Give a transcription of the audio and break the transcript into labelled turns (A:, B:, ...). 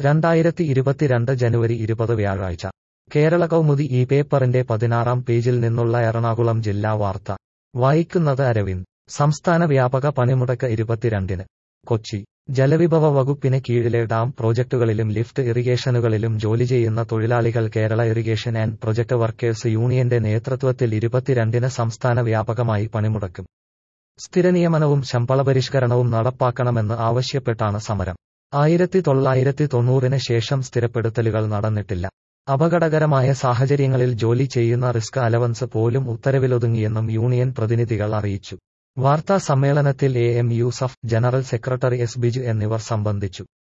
A: രണ്ടായിരത്തി ഇരുപത്തിരണ്ട് ജനുവരി ഇരുപത് വ്യാഴാഴ്ച കേരള കൗമുദി ഈ പേപ്പറിന്റെ പതിനാറാം പേജിൽ നിന്നുള്ള എറണാകുളം ജില്ലാ വാർത്ത വായിക്കുന്നത് അരവിന്ദ് സംസ്ഥാന വ്യാപക പണിമുടക്ക് ഇരുപത്തിരണ്ടിന് കൊച്ചി ജലവിഭവ വകുപ്പിന് കീഴിലെ ഡാം പ്രോജക്ടുകളിലും ലിഫ്റ്റ് ഇറിഗേഷനുകളിലും ജോലി ചെയ്യുന്ന തൊഴിലാളികൾ Kerala irrigation and project workers യൂണിയന്റെ നേതൃത്വത്തിൽ ഇരുപത്തിരണ്ടിന് സംസ്ഥാന വ്യാപകമായി പണിമുടക്കും സ്ഥിരനിയമനവും ശമ്പള പരിഷ്കരണവും നടപ്പാക്കണമെന്ന് ആവശ്യപ്പെട്ടാണ് സമരം ആയിരത്തി തൊള്ളായിരത്തി തൊണ്ണൂറിന് ശേഷം സ്ഥിരപ്പെടുത്തലുകൾ നടന്നിട്ടില്ല അപകടകരമായ സാഹചര്യങ്ങളിൽ ജോലി ചെയ്യുന്ന റിസ്ക് അലവൻസ് പോലും ഉത്തരവിലൊതുങ്ങിയെന്നും യൂണിയൻ പ്രതിനിധികൾ അറിയിച്ചു വാർത്താ സമ്മേളനത്തിൽ A M Yusuf general secretary S Biju എന്നിവർ സംബന്ധിച്ചു